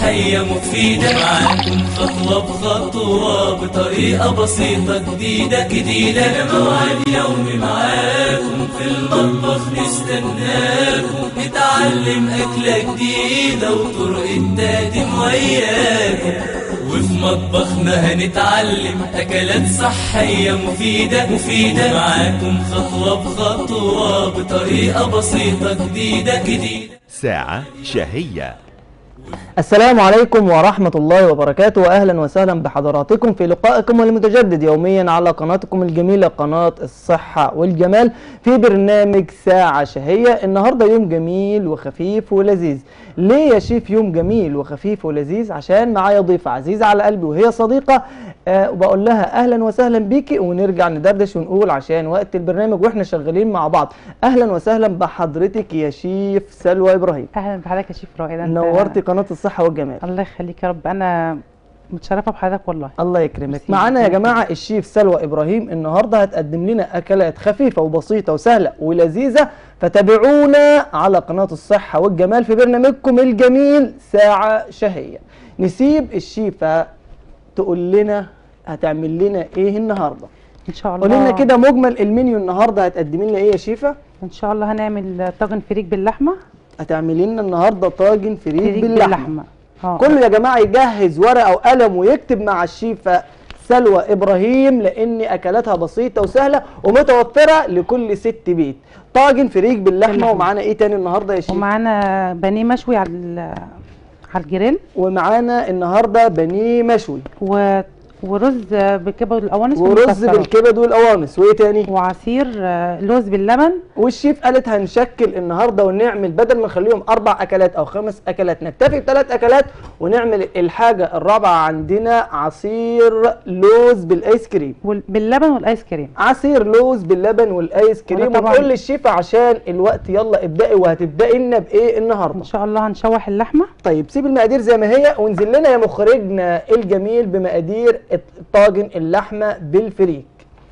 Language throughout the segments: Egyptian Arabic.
صحية مفيدة معاكم خطوة بخطوة بطريقة بسيطة جديدة جديدة موعد يومي معاكم في المطبخ نستناكم نتعلم أكلة جديدة وطرق التقديم وياكم وفي مطبخنا هنتعلم أكلات صحية مفيدة مفيدة معاكم خطوة بخطوة بطريقة بسيطة جديدة جديدة ساعة شهية السلام عليكم ورحمة الله وبركاته وأهلا وسهلا بحضراتكم في لقائكم المتجدد يوميا على قناتكم الجميلة قناة الصحة والجمال في برنامج ساعة شهية النهاردة يوم جميل وخفيف ولذيذ ليه يا شيف يوم جميل وخفيف ولذيذ عشان معايا ضيفة عزيزة على قلبي وهي صديقة آه وبقول لها أهلا وسهلا بيكي ونرجع ندردش ونقول عشان وقت البرنامج واحنا شغالين مع بعض أهلا وسهلا بحضرتك يا شيف سلوى إبراهيم اهلا بحضرتك يا شيف رائد أنت- نورتي قناة الصحة والجمال الله يخليك يا رب انا متشرفه بحضرتك والله الله يكرمك ميرسي. معانا يا جماعة الشيف سلوى إبراهيم النهاردة هتقدم لنا أكلات خفيفة وبسيطة وسهلة ولذيذة فتابعونا على قناة الصحة والجمال في برنامجكم الجميل ساعة شهية نسيب الشيفة تقول لنا هتعمل لنا ايه النهارده ان شاء الله قولي لنا كده مجمل المنيو النهارده هتقدمي لنا ايه يا شيفه ان شاء الله هنعمل طاجن فريك باللحمه هتعملي لنا النهارده طاجن فريك فريك باللحمه باللحمه اه كله يا جماعه يجهز ورقه وقلم ويكتب مع الشيفه سلوى ابراهيم لان اكلاتها بسيطه وسهله ومتوفره لكل ست بيت طاجن فريك باللحمه باللحمة. ومعانا ايه تاني النهارده يا شيف ومعانا بانيه مشوي على ال- على الجريل ومعانا النهارده بانيه مشوي و... ورز بالكبد والقوانص ورز والمكسرات. بالكبد والقوانص وايه تاني وعصير آه، لوز باللبن والشيف قالت هنشكل النهارده ونعمل بدل ما نخليهم اربع اكلات او خمس اكلات نكتفي بثلاث اكلات ونعمل الحاجه الرابعه عندنا عصير لوز بالايس كريم وال- باللبن والايس كريم عصير لوز باللبن والايس كريم وده طبعاً- ونقول للشيف عشان الوقت يلا ابدأي وهتبدأي لنا بايه النهارده ان شاء الله هنشوح اللحمه طيب سيب المقادير زي ما هي وانزل لنا يا مخرجنا الجميل بمقادير طاجن اللحمه بالفريك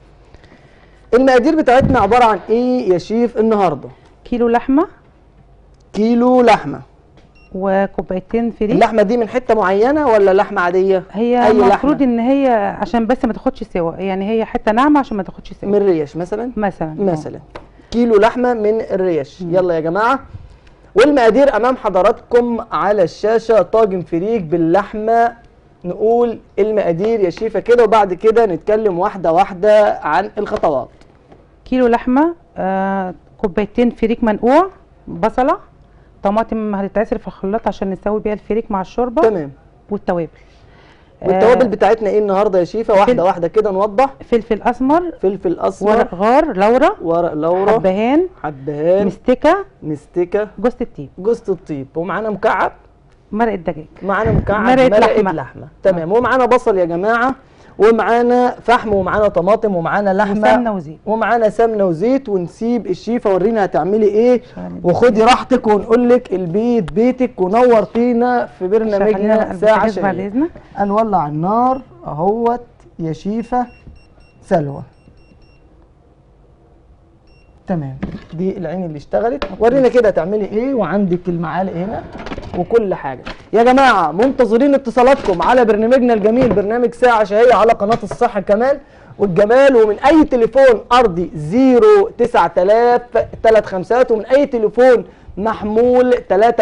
المقادير بتاعتنا عباره عن ايه يا شيف النهارده كيلو لحمه كيلو لحمه وكوبايتين فريك اللحمه دي من حته معينه ولا لحمه عاديه هي أي المفروض لحمة. ان هي عشان بس ما تاخدش سوا يعني هي حته ناعمه عشان ما تاخدش سوا من الريش مثلا مثلا مثلا كيلو لحمه من الريش يلا يا جماعه والمقادير امام حضراتكم على الشاشه طاجن فريك باللحمه نقول المقادير يا شيفه كده وبعد كده نتكلم واحده واحده عن الخطوات كيلو لحمه آه، كوبايتين فريك منقوع بصله طماطم هتتعصر في الخلاط عشان نسوي بيها الفريك مع الشوربه تمام والتوابل والتوابل آه، بتاعتنا ايه النهارده يا شيفه واحده فل- واحده كده نوضح فلفل اسمر فلفل اسمر ورق غار لورا ورق لورا حبهان حبهان مستكه مستكه جوز الطيب جوز الطيب ومعانا مكعب مرق الدجاج معانا مكعب مرقة مرقه لحمة. لحمه تمام ومعانا بصل يا جماعه ومعانا فحم ومعانا طماطم ومعانا لحمه وسمنه وزيت ومعانا سمنه وزيت ونسيب الشيفه ورينا هتعملي ايه شغالين. وخدي راحتك ونقول لك البيت بيتك ونورتينا في شغالين برنامجنا على ساعه البوتاجاز بعد شهيه اذنك هنولع النار اهوت يا شيفه سلوى تمام دي العين اللي اشتغلت ورينا كده هتعملي ايه وعندك المعالق هنا وكل حاجه يا جماعه منتظرين اتصالاتكم على برنامجنا الجميل برنامج ساعه شهيه على قناه الصحه كمان والجمال ومن اي تليفون ارضي 09000 35 ومن اي تليفون محمول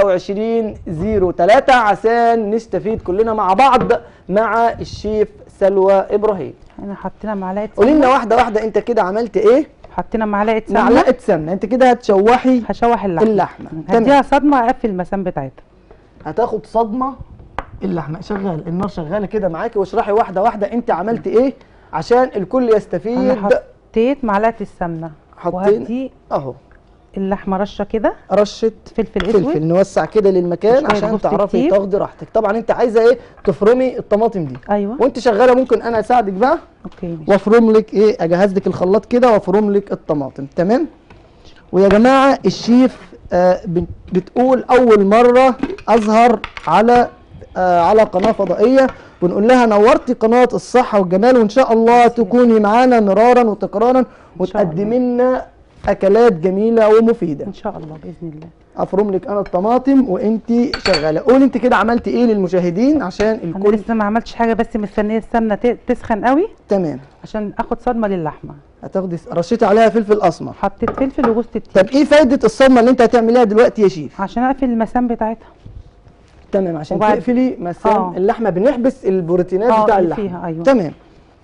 2303 عشان نستفيد كلنا مع بعض مع الشيف سلوى ابراهيم احنا حطينا معلقه قولي لنا سمنه واحده واحده انت كده عملت ايه حطينا معلقه سمنه معلقه سمنه انت كده هتشوحي هشوح اللحمه اللحمة. تمام. هديها صدمه اقفل المسام بتاعتها هتاخد صدمه اللحمه شغال النار شغاله كده معاكي واشرحي واحده واحده انت عملت ايه عشان الكل انا يستفيد حطيت معلقه السمنه حطين- وهدي اهو اللحمه رشه كده رشه فلفل اسود فلفل نوسع كده للمكان وشوية عشان جوز تعرفي الطيب. تاخدي راحتك طبعا انت عايزه ايه تفرمي الطماطم دي ايوه وانت شغاله ممكن انا اساعدك بقى اوكي ماشي. وافرم لك ايه اجهز لك الخلاط كده وافرم لك الطماطم تمام ويا جماعه الشيف آه بت- بتقول اول مره اظهر على آه على قناه فضائيه بنقول لها نورتي قناه الصحه والجمال وان شاء الله تكوني معانا مرارا وتكرارا شاء الله. وتقدمي لنا اكلات جميله ومفيده ان شاء الله باذن الله افرم لك انا الطماطم وانت شغاله قولي انت كده عملتي ايه للمشاهدين عشان انا الكل لسه ما عملتش حاجه بس مستنيه السمنه ت- تسخن قوي تمام عشان اخد صدمه للحمه هتاخدي رشيتي عليها فلفل اسمر حطيت فلفل وجوز الطيب طب ايه فايده الصدمه اللي انت هتعمليها دلوقتي يا شيف عشان اقفل المسام بتاعتها تمام عشان وبعد- تقفلي مسام آه. اللحمه بنحبس البروتينات آه، بتاع اللي اللحمه فيها، أيوة. تمام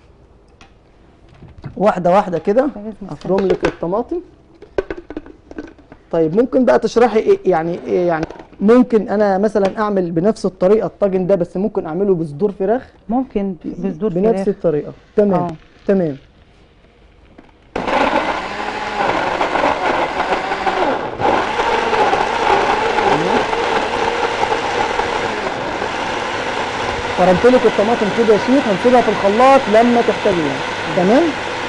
واحده واحده كده لازم افرم لك الطماطم طيب ممكن بقى تشرحي ايه يعني ايه يعني ممكن انا مثلا اعمل بنفس الطريقه الطاجن ده بس ممكن اعمله بصدور فراخ ممكن بصدور بنفس فراخ الطريقه تمام آه. تمام فرمت لك الطماطم كده يا شيخ هنسيبها في الخلاط لما تحتاجيها تمام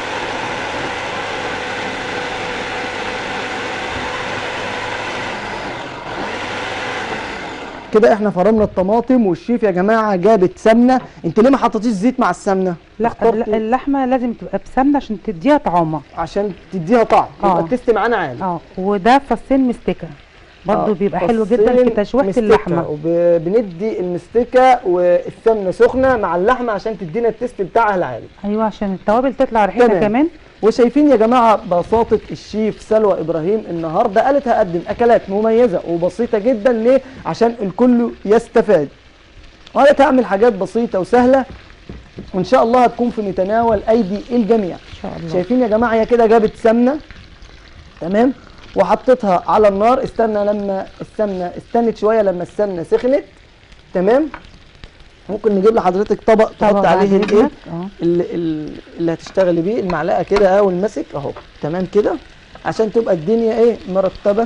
كده احنا فرمنا الطماطم والشيف يا جماعه جابت سمنه انت ليه ما حطيتيش زيت مع السمنه لا اخترتي- اللحمه لازم تبقى بسمنه عشان تديها طعامه عشان تديها طعم يبقى آه. التست معانا عالي اه وده فصين مستكه برضو آه، بيبقى حلو فصين جدا في تشويحه مستكة، اللحمه وبندي المستكه والسمنه سخنه مع اللحمه عشان تدينا التست بتاعها العالي ايوه عشان التوابل تطلع ريحتها تمام. كمان وشايفين يا جماعه بساطه الشيف سلوى ابراهيم النهارده قالت هقدم اكلات مميزه وبسيطه جدا ليه عشان الكل يستفاد وقالت هعمل حاجات بسيطه وسهله وان شاء الله هتكون في متناول ايدي الجميع ان شاء الله شايفين يا جماعه هي كده جابت سمنه تمام وحطيتها على النار استنى لما السمنه استنت شويه لما السمنه سخنت تمام ممكن نجيب لحضرتك طبق تحط طبق عليه بعد الايه إذنك. اه اللي, اللي هتشتغلي بيه المعلقه كده اهو المسك اهو تمام كده عشان تبقى الدنيا ايه مرتبه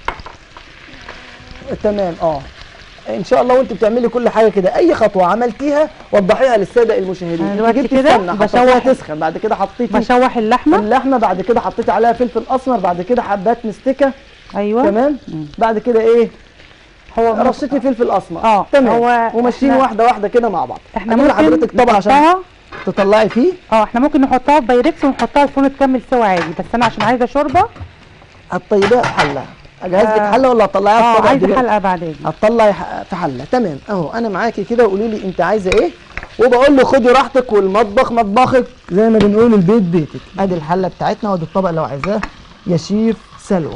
تمام اه ان شاء الله وانت بتعملي كل حاجه كده اي خطوه عملتيها وضحيها للساده المشاهدين أنا انت دلوقتي جبتي كده السمنه حطيتيها بشوح- تسخن بعد كده حطيتي بشوح اللحمه اللحمه بعد كده حطيتي عليها فلفل اسمر بعد كده حبات مستكه ايوه تمام مم. بعد كده ايه هو ممكن- رشتي فلفل اسمر اه، تمام هو وماشيين احنا- واحده واحده كده مع بعض احنا هجيب ممكن لحضرتك طبق عشان نحطها تطلعي فيه اه احنا ممكن نحطها في بايركس ونحطها في الفرن تكمل سوا عادي بس انا عشان عايزه شوربه هتطيبيها في حله اجهز لك آه. حله ولا هتطلعيها في اه طبق عايزه دلوقتي؟ حلقه بعدين هتطلعي ح- في حله تمام اهو انا معاكي كده وقولي لي انت عايزه ايه وبقول له خدي راحتك والمطبخ مطبخك زي ما بنقول البيت بيتك ادي الحله بتاعتنا وادي الطبق لو عايزاه يا شيف سلوى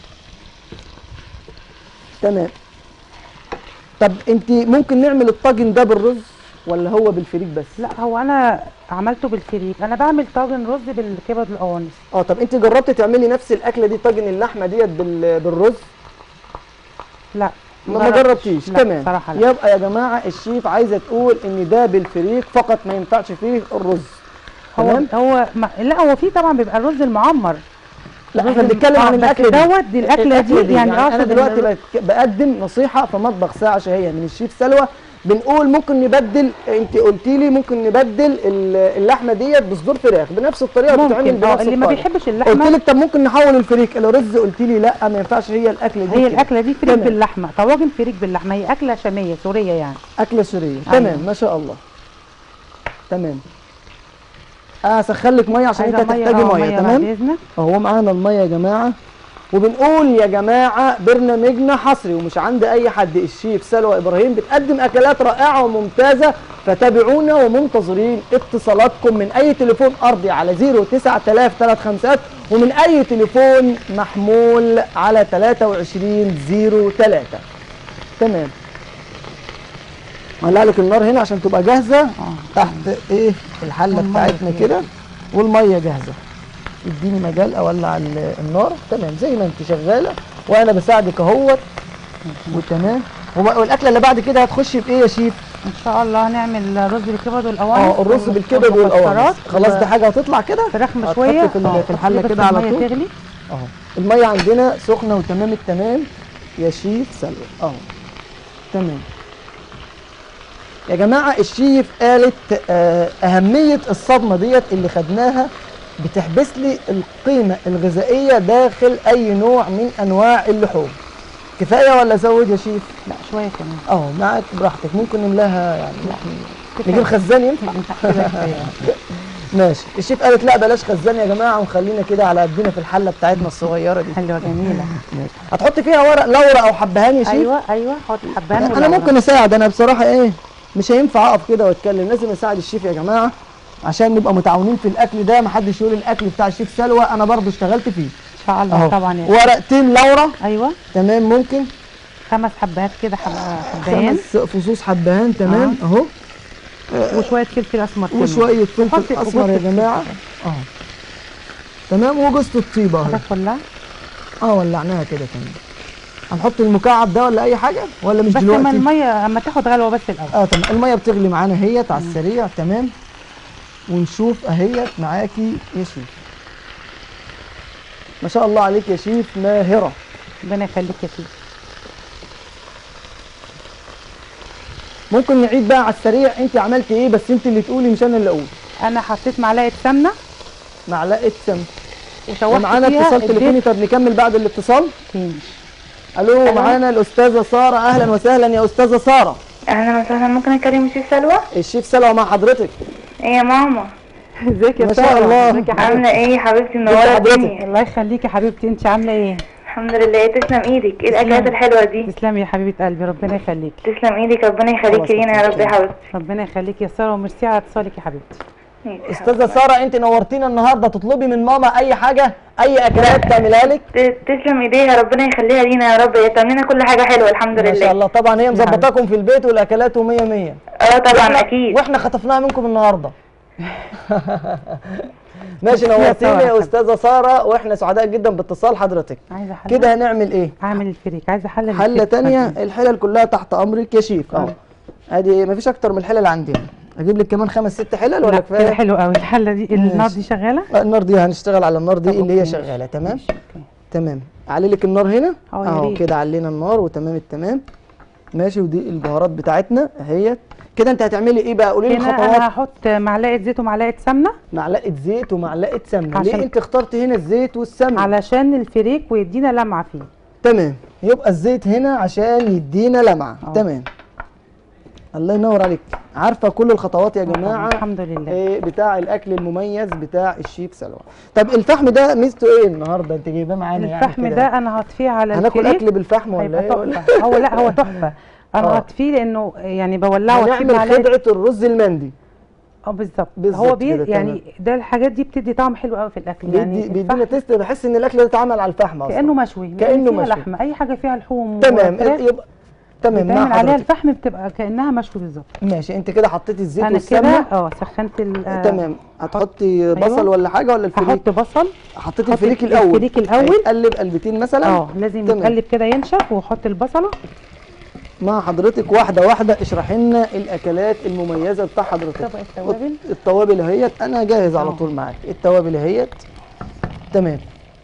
تمام طب انت ممكن نعمل الطاجن ده بالرز ولا هو بالفريك بس لا هو انا عملته بالفريك انا بعمل طاجن رز بالكبد القوانص اه طب انت جربتي تعملي نفس الاكله دي طاجن اللحمه ديت بال- بالرز لا ما ما جربتيش لا تمام صراحه لا يبقى يا جماعه الشيف عايزه تقول ان ده بالفريك فقط ما ينفعش فيه الرز هو تمام هو ما لا هو في طبعا بيبقى الرز المعمر لا الرز احنا الم- بنتكلم آه، عن بس الاكل دي دوت دي الاكله دي, يعني, انا اقصد دلوقتي إن- بك- بقدم نصيحه في مطبخ ساعه شهيه من الشيف سلوى بنقول ممكن نبدل انت قلتي لي ممكن نبدل ال- اللحمه ديت بصدور فراخ بنفس الطريقه بتتعمل ممكن اه بنفس اللي ما الطريقه بيحبش قلت اللحمه لك طب ممكن نحول الفريك الرز قلت لي لا ما ينفعش هي الاكله دي هي كده. الاكله دي فريك تمام. باللحمه طواجن فريك باللحمه هي اكله شاميه سوريه يعني اكله سوريه أيوة. تمام ما شاء الله تمام اه اسخن لك ميه عشان انت عايزة تحتاجي آه، ميه بعد تمام اذنك اهو معانا الميه يا جماعه وبنقول يا جماعه برنامجنا حصري ومش عند اي حد الشيف سلوى ابراهيم بتقدم اكلات رائعه وممتازه فتابعونا ومنتظرين اتصالاتكم من اي تليفون ارضي على 09000 ومن اي تليفون محمول على 2303 تمام هولع لك النار هنا عشان تبقى جاهزه اه تحت ايه الحله والمية بتاعتنا فيها. كده والميه جاهزه اديني مجال اولع ال- النار تمام زي ما انت شغاله وانا بساعدك اهوت وتمام وب- والاكله اللي بعد كده هتخش بايه يا شيف؟ ان شاء الله هنعمل رز بالكبد والقوانص اه الرز بالكبد والقوانص خلاص دي حاجه هتطلع كده فراخ هتحط مشويه في ال- اه، في الحلة بس كده على المية طول. تغلي اهو الميه عندنا سخنه وتمام التمام يا شيف سلوى اهو تمام يا جماعه الشيف قالت آه، اهميه الصدمه ديت اللي خدناها بتحبس لي القيمه الغذائيه داخل اي نوع من انواع اللحوم كفايه ولا ازود يا شيف لا شويه كمان اه معاك براحتك ممكن نملاها يعني كفاية. نجيب خزان ينفع لا، كده كفاية. ماشي الشيف قالت لا بلاش خزان يا جماعه وخلينا كده على قدنا في الحله بتاعتنا الصغيره دي حلوه جميله ماشي هتحط فيها ورق لورا او حبهان يا شيف ايوه ايوه حط حبان انا ولورا. ممكن اساعد انا بصراحه ايه مش هينفع اقف كده واتكلم لازم اساعد الشيف يا جماعه عشان نبقى متعاونين في الاكل ده محدش يقول الاكل بتاع الشيف سلوى انا برضو اشتغلت فيه ان شاء الله اهو طبعا يا ورقتين لورا ايوه تمام ممكن خمس حبات كده حب- حبايين خمس فصوص حبهان تمام اهو وشويه فلفل اسمر كمان. وشويه فلفل وحط- اسمر يا وجوز جماعه اهو تمام وجوز الطيبه اهو حضرتك ولا اه ولعناها كده تمام هنحط المكعب ده ولا اي حاجه ولا مش بس اما دلوقتي الميه اما تاخد غلوه بس الاول اه تمام الميه بتغلي معانا اهيت على السريع تمام ونشوف اهيت معاكي يا شيف ما شاء الله عليك يا شيف ماهره ربنا يخليك يا سيدي ممكن نعيد بقى على السريع انت عملتي ايه بس انت اللي تقولي مش انا اللي اقول انا حطيت معلقه سمنه معلقه سمن وشوحت معانا فيها اتصال تليفوني الزيت طب نكمل بعد الاتصال تاني. الو معانا الاستاذه ساره اهلا وسهلا يا استاذه ساره اهلا وسهلا ممكن اكلم الشيف سلوى الشيف سلوى مع حضرتك ايه يا ماما ازيك يا ما شاء ساره الله. ازيك يا عامله حبيبتي ايه يا حبيبتي حضرتك. منوره الدنيا الله يخليكي يا حبيبتي انت عامله ايه الحمد لله تسلم ايدك ايه الاكلات الحلوه دي تسلمي يا حبيبه قلبي ربنا يخليك تسلم ايدك ربنا خلاص، يخليكي لينا يا رب يا حبيبتي ربنا يخليك يا ساره وميرسي على اتصالك يا حبيبتي ماشي يا استاذه ساره انت نورتينا النهارده تطلبي من ماما اي حاجه اي اكلات تعملها لك ت- تسلم ايديها ربنا يخليها لينا يا رب هي تعمل لنا كل حاجه حلوه الحمد ما شاء لله الله طبعا هي مظبطاكم في البيت والاكلات ومية مية اه طبعا وإحنا- اكيد واحنا خطفناها منكم النهارده ماشي يا نورتينا سارة. يا استاذه ساره واحنا سعداء جدا باتصال حضرتك عايزه حله كده هنعمل ايه اعمل الفريك عايزه حله حله للفريك. تانية الحلل كلها تحت امرك يا شيف اهو ادي مفيش اكتر من الحلل عندنا اجيب لك كمان خمس ست حلل ولا لا كده كفايه حلو قوي الحله دي النار دي شغاله آه، النار دي هنشتغل على النار دي طب اللي هي أوكي، شغاله تمام ماشي، أوكي. تمام علي لك النار هنا اه يا اهو ريت. كده علينا النار وتمام التمام ماشي ودي البهارات بتاعتنا اهيت كده انت هتعملي ايه بقى قولي لي هنا الخطوات انا هحط معلقه زيت ومعلقه سمنه معلقه زيت ومعلقه سمنه عشان- ليه انت اخترت هنا الزيت والسمنه علشان الفريك ويدينا لمعه فيه تمام يبقى الزيت هنا عشان يدينا لمعه اه. تمام الله ينور عليك عارفه كل الخطوات يا جماعه الحمد لله إيه بتاع الاكل المميز بتاع الشيف سلوى طب الفحم ده ميزته ايه النهارده انت جايباه معانا يعني الفحم كده؟ ده انا هطفيه على هناكل الفريك اكل بالفحم ولا هيبقى ايه ولا تحفه هو لا هو تحفه انا اه. هطفيه لانه يعني بولعه وأطفيه هنعمل بمعلقة- خدعه الرز المندي اه بالظبط بالظبط هو بي كده، يعني ده الحاجات دي بتدي طعم حلو قوي في الاكل يعني بيدي بيدينا الفحم تيست بحس ان الاكل ده اتعمل على الفحم اصلا كانه مشوي كأنه فيها مشوي. لحمه اي حاجه فيها لحوم تمام وفراخ يبقى تمام بيتعمل مع عليها حضرتك الفحم بتبقى كانها مشوي بالظبط ماشي انت كده حطيتي الزيت انا كده والسمنه اه سخنت ال- آه، تمام هتحطي بصل أيوة. ولا حاجه ولا الفريك هحط بصل حطيتي حط الفريك الف- الاول الفريك الأول. هيتقلب قلبتين مثلا اه لازم تمام. يتقلب كده ينشف واحط البصله مع حضرتك واحده واحده اشرحي لنا الاكلات المميزه بتاع حضرتك طبق التوابل. التوابل اهيت انا جاهز على اه. طول معاك التوابل اهيت تمام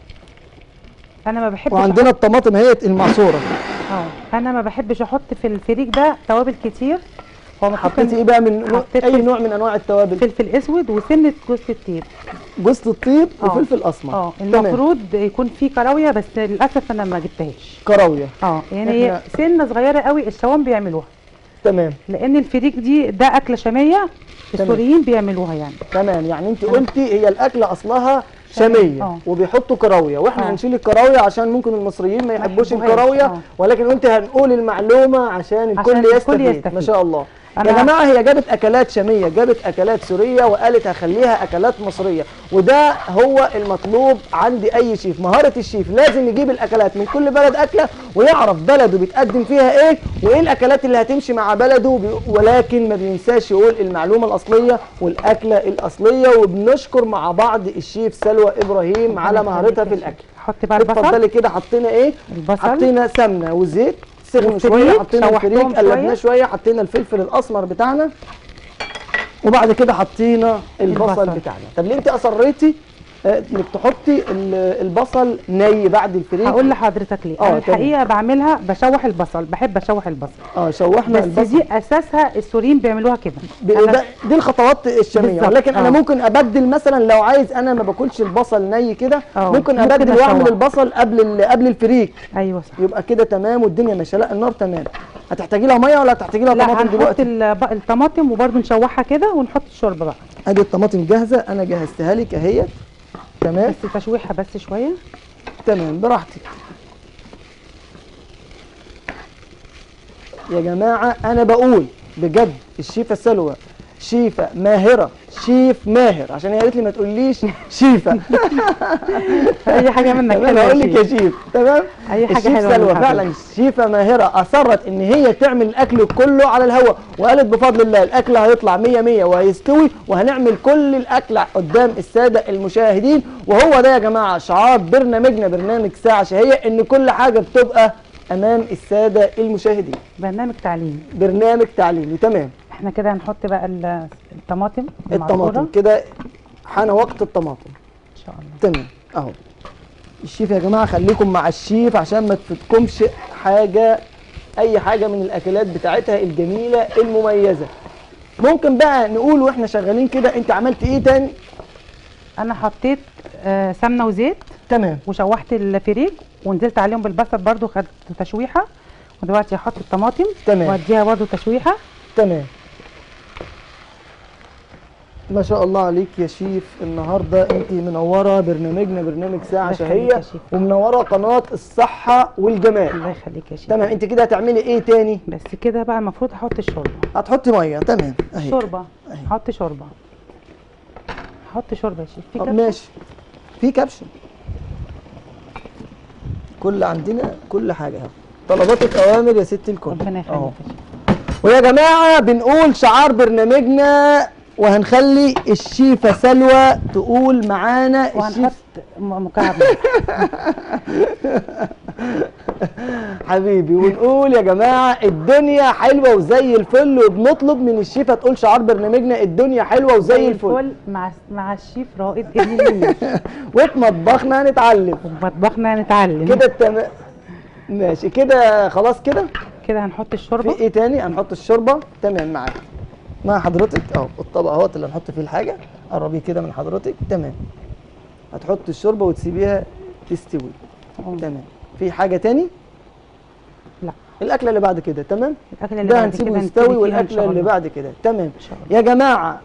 انا ما بحبش وعندنا الطماطم اهيت المعصوره أحط- اه انا ما بحبش احط في الفريك ده توابل كتير هو محطوط حطيتي ايه بقى من نوع- حطيت اي فلفل- نوع من انواع التوابل فلفل اسود وسنه جوز الطيب جوز الطيب اه. وفلفل اسمر اه تمام. المفروض يكون في كراويه بس للاسف انا ما جبتهاش كراويه اه يعني هي إحنا- سنه صغيره قوي الشوام بيعملوها تمام لان الفريك دي ده اكله شاميه السوريين بيعملوها يعني تمام يعني انت قلتي هي الاكله اصلها شاميه اه. وبيحطوا كراويه واحنا اه. هنشيل الكراويه عشان ممكن المصريين ما يحبوش يحبوهاش. الكراويه اه. ولكن قلت هنقول المعلومه عشان الكل الكل يستفيد. يستفيد. ما شاء الله يا أنا- جماعه هي جابت اكلات شاميه جابت اكلات سوريه وقالت هخليها اكلات مصريه وده هو المطلوب عند اي شيف مهاره الشيف لازم يجيب الاكلات من كل بلد اكله ويعرف بلده بيتقدم فيها ايه وايه الاكلات اللي هتمشي مع بلده بي- ولكن ما بينساش يقول المعلومه الاصليه والاكله الاصليه وبنشكر مع بعض الشيف سلوى ابراهيم على مهارتها في الاكل حط بقى البصل اتفضلي كده حطينا ايه البصل. حطينا سمنه وزيت سخن والفريك، شويه حطينا شوحتهم الفريك قلبناه شوية. شويه حطينا الفلفل الاسمر بتاعنا وبعد كده حطينا البصل البصل. بتاعنا طب ليه انت اصريتي آه، انك تحطي ال- البصل ني بعد الفريك هقول لحضرتك ليه آه، انا تمام. الحقيقه بعملها بشوح البصل بحب اشوح البصل اه شوحنا بس البصل دي اساسها السوريين بيعملوها كده ب- أنا- ده دي الخطوات الشاميه بالظبط، ولكن انا آه. ممكن ابدل مثلا لو عايز انا ما باكلش البصل ني كده آه، ممكن ممكن ابدل واعمل أشوح. البصل قبل ال- قبل الفريك ايوه صح يبقى كده تمام والدنيا ماشيه لا النار تمام هتحتاجي لها ميه ولا هتحتاجي لها لا طماطم هنحط دلوقتي الب- الطماطم وبرده نشوحها كده ونحط الشوربه بقى ادي الطماطم جاهزه انا جهزتها لك اهيت تمام بس تشويحها بس شويه تمام براحتك يا جماعة أنا بقول بجد الشيفة سلوى شيفة ماهرة شيف ماهر عشان هي قالت لي ما تقوليش شيفة اي حاجه منك تمام حلوة يا هقول لك يا شيف. شيف تمام أي حاجة الشيف حلوة سلوى من فعلا حضرتك. شيفة ماهرة أصرت إن هي تعمل الأكل كله على الهواء وقالت بفضل الله الأكل هيطلع مية مية وهيستوي وهنعمل كل الأكل قدام السادة المشاهدين وهو ده يا جماعة شعار برنامجنا برنامج ساعة شهية إن كل حاجة بتبقى أمام السادة المشاهدين برنامج تعليم برنامج تعليمي تمام احنا كده هنحط بقى ال- الطماطم الطماطم المعصورة. كده حان وقت الطماطم ان شاء الله تمام اهو الشيف يا جماعه خليكم مع الشيف عشان ما تفوتكمش حاجه اي حاجه من الاكلات بتاعتها الجميله المميزه ممكن بقى نقول واحنا شغالين كده انت عملت ايه تاني انا حطيت آه، سمنه وزيت تمام وشوحت الفريك ونزلت عليهم بالبصل برضو خدت تشويحه ودلوقتي هحط الطماطم تمام. واديها برضو تشويحه تمام ما شاء الله عليك يا شيف النهارده انت منوره برنامجنا برنامج ساعه الله يخليك شهيه يا شيف. ومنوره قناه الصحه والجمال الله يخليك يا شيخ تمام انت كده هتعملي ايه تاني بس كده بقى المفروض احط الشوربه هتحطي ميه تمام اهي شوربه أهي. هحط شوربه هحط شوربه يا شيف في طب كبسة؟ ماشي في كبشه كل عندنا كل حاجه اهو طلباتك اوامر يا ست الكل ربنا أهو. يخليك يا شيف ويا جماعه بنقول شعار برنامجنا وهنخلي الشيفه سلوى تقول معانا وهنحط الشيف م- مكعب ملح. حبيبي ونقول يا جماعه الدنيا حلوه وزي الفل وبنطلب من الشيفه تقول شعار برنامجنا الدنيا حلوه وزي الفل مع مع الشيف رائد ابن المنير وفي مطبخنا هنتعلم ومطبخنا نتعلم كده التمام ماشي كده خلاص كده كده هنحط في الشوربه ايه تاني هنحط الشوربه تمام معاك مع حضرتك اهو الطبق اهوت اللي هنحط فيه الحاجه قربيه كده من حضرتك تمام هتحط الشوربه وتسيبيها تستوي أه. تمام في حاجه تاني لا الاكله اللي بعد كده تمام الاكله اللي ده بعد هنسيبه كده يستوي نبتدي فيها إن والاكله شاء اللي الله. بعد كده تمام شاء الله. يا جماعه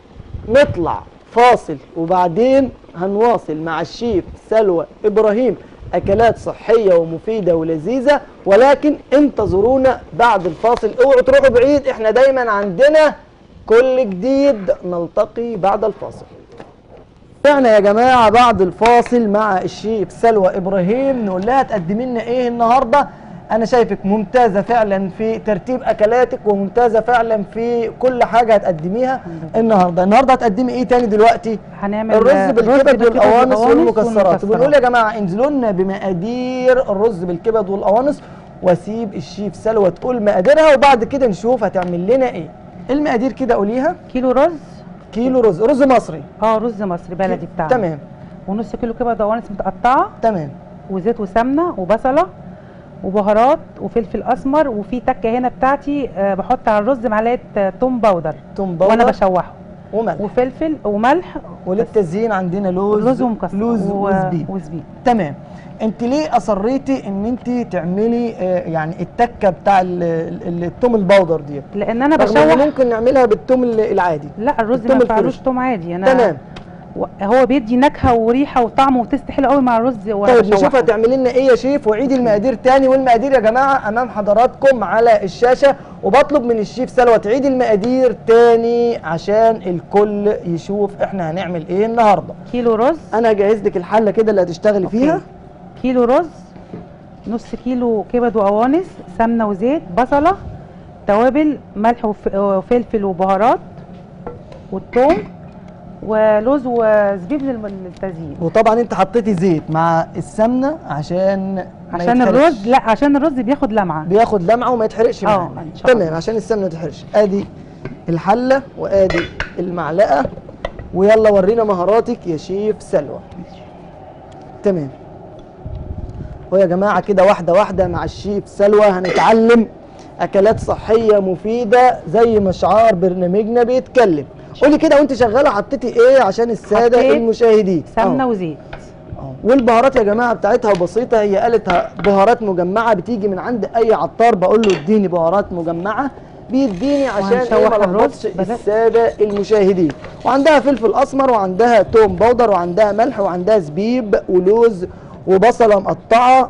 نطلع فاصل وبعدين هنواصل مع الشيف سلوى ابراهيم اكلات صحيه ومفيده ولذيذه ولكن انتظرونا بعد الفاصل اوعوا تروحوا بعيد احنا دايما عندنا كل جديد نلتقي بعد الفاصل رجعنا يا جماعة بعد الفاصل مع الشيف سلوى إبراهيم نقول لها تقدمي لنا إيه النهاردة أنا شايفك ممتازة فعلا في ترتيب أكلاتك وممتازة فعلا في كل حاجة هتقدميها النهاردة النهاردة هتقدمي إيه تاني دلوقتي هنعمل الرز آه، بالكبد والقوانص والمكسرات والمكسرات. بنقول يا جماعة انزلوا لنا بمقادير الرز بالكبد والقوانص واسيب الشيف سلوى تقول مقاديرها وبعد كده نشوف هتعمل لنا ايه المقادير كده قوليها كيلو رز كيلو رز رز مصري اه رز مصري بلدي بتاعنا تمام ونص كيلو كبد قوانص متقطعه تمام وزيت وسمنه وبصله وبهارات وفلفل اسمر وفي تكه هنا بتاعتي آه، بحط على الرز معلقه آه، توم باودر توم باودر وانا بشوحه وملح وفلفل وملح وللتزيين عندنا لوز لوز ومكسر لوز و- وزبيب وزبيب تمام انت ليه اصريتي ان انت تعملي آه، يعني التكه بتاع ال- ال- التوم الباودر دي لان انا رغم إن بشوح ممكن نعملها بالتوم ال- العادي لا الرز التوم ما ينفعلوش الفريش. توم عادي انا تمام و- هو بيدي نكهه وريحه وطعم وتست حلو قوي مع الرز وانا طيب نشوف بشوحه. هتعملي لنا ايه يا شيف وعيدي المقادير تاني والمقادير يا جماعه امام حضراتكم على الشاشه وبطلب من الشيف سلوى تعيد المقادير تاني عشان الكل يشوف احنا هنعمل ايه النهارده كيلو رز انا هجهز لك الحله كده اللي هتشتغلي فيها أوكي. كيلو رز نص كيلو كبد وقوانص سمنه وزيت بصله توابل ملح وف- وفلفل وبهارات والثوم ولوز وزبيب للم- للتزيين وطبعا انت حطيتي زيت مع السمنه عشان ما عشان يتحرقش. الرز لا عشان الرز بياخد لمعه بياخد لمعه وما يتحرقش اه، معانا ان شاء الله. تمام عشان السمنه ما تتحرقش ادي الحله وادي المعلقه ويلا ورينا مهاراتك يا شيف سلوى تمام ويا جماعه كده واحده واحده مع الشيف سلوى هنتعلم اكلات صحيه مفيده زي ما شعار برنامجنا بيتكلم قولي كده وانت شغاله حطيتي ايه عشان الساده حطيت المشاهدين سمنه أهو. وزيت أهو. والبهارات يا جماعه بتاعتها بسيطه هي قالتها بهارات مجمعه بتيجي من عند اي عطار بقول له اديني بهارات مجمعه بيديني عشان ايه وهنشوح ما الرز لخبطش بدأ. الساده المشاهدين وعندها فلفل اسمر وعندها توم بودر وعندها ملح وعندها زبيب ولوز وبصله مقطعه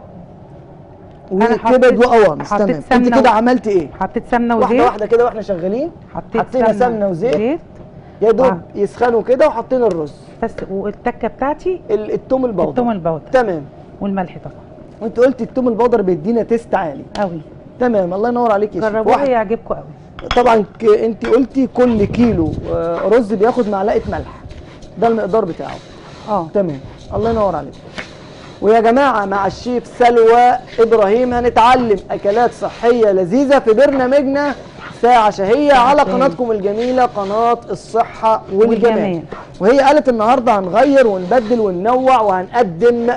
أنا وكبد حطيت- وقوانص حطيت تمام انت سمنة كده و- عملتي ايه حطيت سمنه واحده وزيت واحده كده واحنا شغالين حطيت حطينا سمنه وزيت زيت يا دوب آه. يسخنوا كده وحطينا الرز بس والتكه بتاعتي ال- التوم البودر التوم البودر تمام والملح طبعا وانت قلت التوم البودر بيدينا تيست عالي قوي تمام الله ينور عليك يا شيخ جربوها واحد يعجبكم قوي طبعا ك... انت قلتي كل كيلو آه، رز بياخد معلقه ملح ده المقدار بتاعه اه تمام الله ينور عليك ويا جماعه مع الشيف سلوى ابراهيم هنتعلم اكلات صحيه لذيذه في برنامجنا ساعة شهية على تمام. قناتكم الجميلة قناة الصحة والجمال والجمال. وهي قالت النهاردة هنغير ونبدل وننوع وهنقدم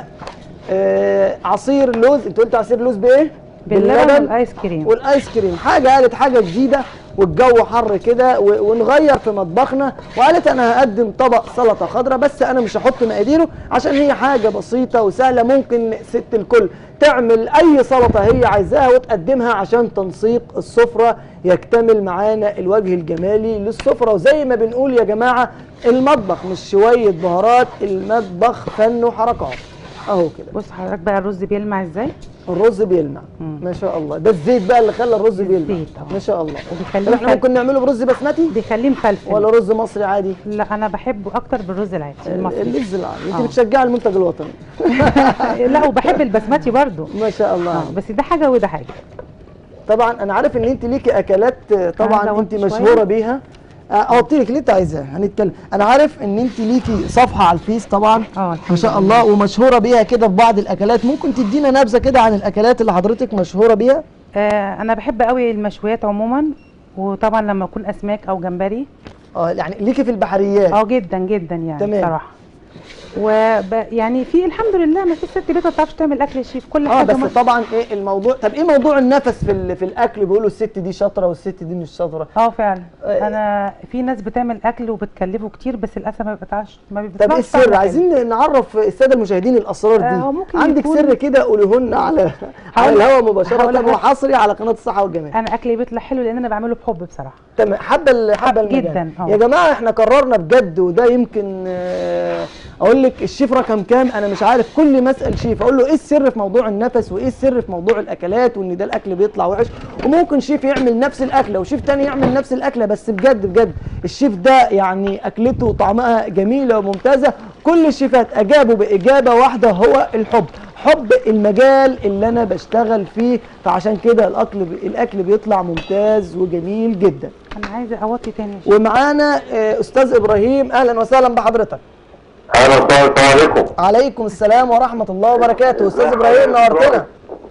آه عصير لوز انت قلت عصير لوز بايه؟ باللبن والايس كريم والايس كريم حاجه قالت حاجه جديده والجو حر كده و- ونغير في مطبخنا وقالت انا هقدم طبق سلطه خضراء بس انا مش هحط مقاديره عشان هي حاجه بسيطه وسهله ممكن ست الكل تعمل اي سلطه هي عايزاها وتقدمها عشان تنسيق السفره يكتمل معانا الوجه الجمالي للسفره وزي ما بنقول يا جماعه المطبخ مش شويه بهارات المطبخ فن وحركات اهو كده بص حضرتك بقى الرز بيلمع ازاي الرز بيلمع مم. ما شاء الله ده الزيت بقى اللي خلى الرز بيلمع الزيت أهو. ما شاء الله وبيخليه طب احنا مفلفل. ممكن نعمله برز بسمتي بيخليه مفلفل ولا رز مصري عادي لا انا بحبه اكتر بالرز العادي المصري اللز العادي انت آه. بتشجع المنتج الوطني لا وبحب البسمتي برضو ما شاء الله اه بس ده حاجه وده حاجه طبعا انا عارف ان انت ليكي اكلات آه، طبعا أنا انت زودت شوية. مشهوره بيها آه، احط لك اللي انت عايزاه هنتكلم انا عارف ان انت ليكي صفحه على الفيس طبعا اه ما شاء الله ومشهوره بيها كده في بعض الاكلات ممكن تدينا نبذه كده عن الاكلات اللي حضرتك مشهوره بيها آه انا بحب قوي المشويات عموما وطبعا لما يكون اسماك او جمبري اه يعني ليكي في البحريات اه جدا جدا يعني تمام. بصراحه وب... يعني في الحمد لله ما في ست بيت ما بتعرفش تعمل اكل شيف كل اه حاجه بس ما- طبعا ايه الموضوع طب ايه موضوع النفس في ال- في الاكل بيقولوا الست دي شاطره والست دي مش شاطره اه فعلا آه. انا في ناس بتعمل اكل وبتكلفه كتير بس للاسف ما بتعرفش ما طب ايه بتعرفش السر تعمل عايزين نعرف الساده المشاهدين الاسرار آه، دي هو ممكن عندك يكون- سر كده قوليهن على على هقول- الهواء هقول مباشره لك- وحصري على قناه الصحه والجمال انا اكلي بيطلع حلو لان انا بعمله بحب بصراحه تمام حابه ال- حابه المجال جداً، اه. يا جماعه احنا قررنا بجد وده يمكن آه، اقول لك الشيف رقم كام انا مش عارف كل ما اسال شيف اقول له ايه السر في موضوع النفس وايه السر في موضوع الاكلات وان ده الاكل بيطلع وحش وممكن شيف يعمل نفس الاكله وشيف تاني يعمل نفس الاكله بس بجد بجد الشيف ده يعني اكلته وطعمها جميله وممتازه كل الشيفات اجابوا باجابه واحده هو الحب حب المجال اللي انا بشتغل فيه فعشان كده الاكل الاكل بيطلع ممتاز وجميل جدا انا عايزه اوطي تاني يا شيف. ومعانا آه، استاذ ابراهيم اهلا وسهلا بحضرتك اهلا وسهلا السلام عليكم عليكم السلام ورحمه الله وبركاته استاذ ابراهيم نورتنا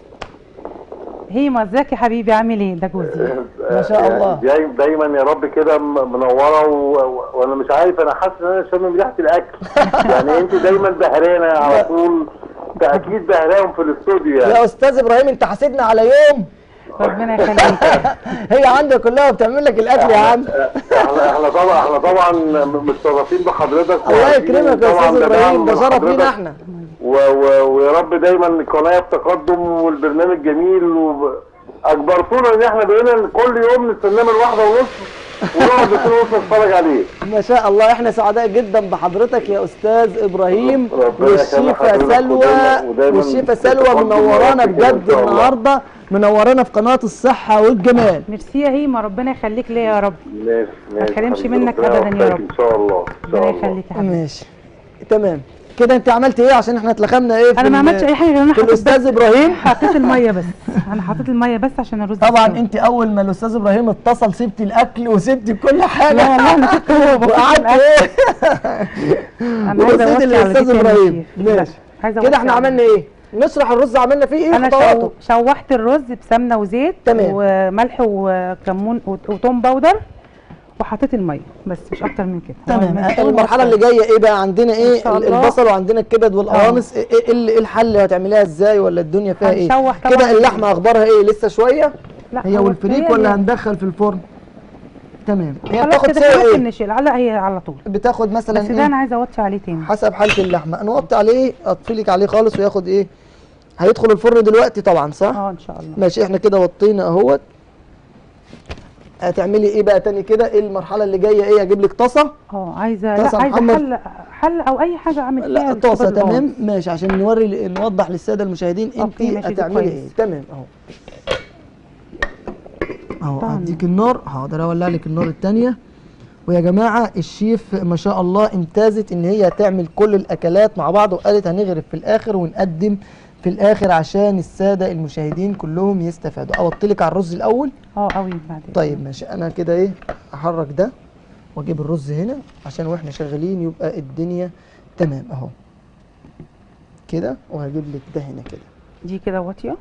هيما ازيك يا حبيبي عامل ايه ده جوزي ما شاء الله. داي- دايما يا رب كده م- منوره و... و... وانا مش عارف انا حاسس ان انا شامم ريحه الاكل يعني انت دايما بهرانه على طول انت اكيد بهران في الاستوديو يعني يا استاذ ابراهيم انت حاسدنا على يوم ربنا يخليك هي عندها كلها بتعمل لك الاكل يا عم احنا احنا طبعا احنا طبعا م- متشرفين بحضرتك الله وعارفين يكرمك يا طبعاً استاذ ده ابراهيم ده دعم شرف حضرتك. لينا احنا و... و... ويا رب دايما القناه بتقدم والبرنامج جميل و... اجبرتونا ان احنا بقينا كل يوم نستناه من واحده ونص ونقعد اتنين ونص نتفرج عليه ما شاء الله احنا سعداء جدا بحضرتك يا استاذ ابراهيم ربنا يخلي والشيفه حضرتك سلوى ودايماً- ودايماً والشيفه سلوى بالتقدم منورانا والرقي كده إن بجد شاء الله. النهارده منورانا في قناه الصحه والجمال ميرسي يا هيما ربنا يخليك ليا يا رب ماشي ماشي تحرمش حبيبي، منك ربنا أبداً يا يوفقك رب. ان شاء الله ان شاء ربنا الله يخليك يا حبيبي ماشي تمام كده انت عملت ايه عشان احنا اتلخمنا ايه في انا ما ال- عملتش اي حاجه غير انا في حطيت الاستاذ ابراهيم حطيت الميه بس انا حطيت الميه بس عشان الرز طبعا يستوي. انت اول ما الاستاذ ابراهيم اتصل سبتي الاكل وسبتي كل حاجه لا والله انا كنت هو بفكر وقعدت الأكل. ايه انا عايزه ورصيد اوطي على الاستاذ دي تاني يا ابراهيم شيف. لا، ماشي عايزه كده أوطي احنا على عملنا ايه نشرح الرز عملنا فيه ايه انا خطواته شو... شوحت الرز بسمنه وزيت تمام. وملح وكمون وت- وتوم باودر وحطيت الميه بس مش اكتر من كده تمام هو المشوي المرحله وصل. اللي جايه ايه بقى عندنا ايه إن شاء ال- الله. البصل وعندنا الكبد والقوانص ايه إيه ال- إيه الحل هتعمليها ازاي ولا الدنيا فيها ايه هنشوح طبعاً. كده اللحمه اخبارها ايه لسه شويه لا هي هو والفريك هي- ولا هندخل في الفرن تمام هي خلاص بتاخد كده سوا احنا ممكن ايه نشيل لا هي على طول بتاخد مثلا بس ده ايه انا عايزه اوطي عليه تاني حسب حاله اللحمه نوطي عليه اطفيلك عليه خالص وياخد ايه هيدخل الفرن دلوقتي طبعا صح اه ان شاء الله ماشي احنا كده وطينا اهوت هتعملي ايه بقى تاني كده ايه المرحله اللي جايه ايه اجيب لك طاسه اه عايزه طاسة لا عايزه محمد. حل حل او اي حاجه اعمل فيها لا الكبد طاسه والقوانص. تمام ماشي عشان نوري نوضح للساده المشاهدين انت أوكي، ماشي، دي هتعملي كويس. ايه تمام اهو اهو طبعاً. اديك النار هقدر اولع لك النار الثانيه ويا جماعه الشيف ما شاء الله امتازت ان هي تعمل كل الاكلات مع بعض وقالت هنغرف في الاخر ونقدم في الاخر عشان الساده المشاهدين كلهم يستفادوا اوطي لك على الرز الاول اه قوي بعدين طيب ماشي انا كده ايه احرك ده واجيب الرز هنا عشان واحنا شغالين يبقى الدنيا تمام اهو كده وهجيب لك ده هنا كده دي كده واطيه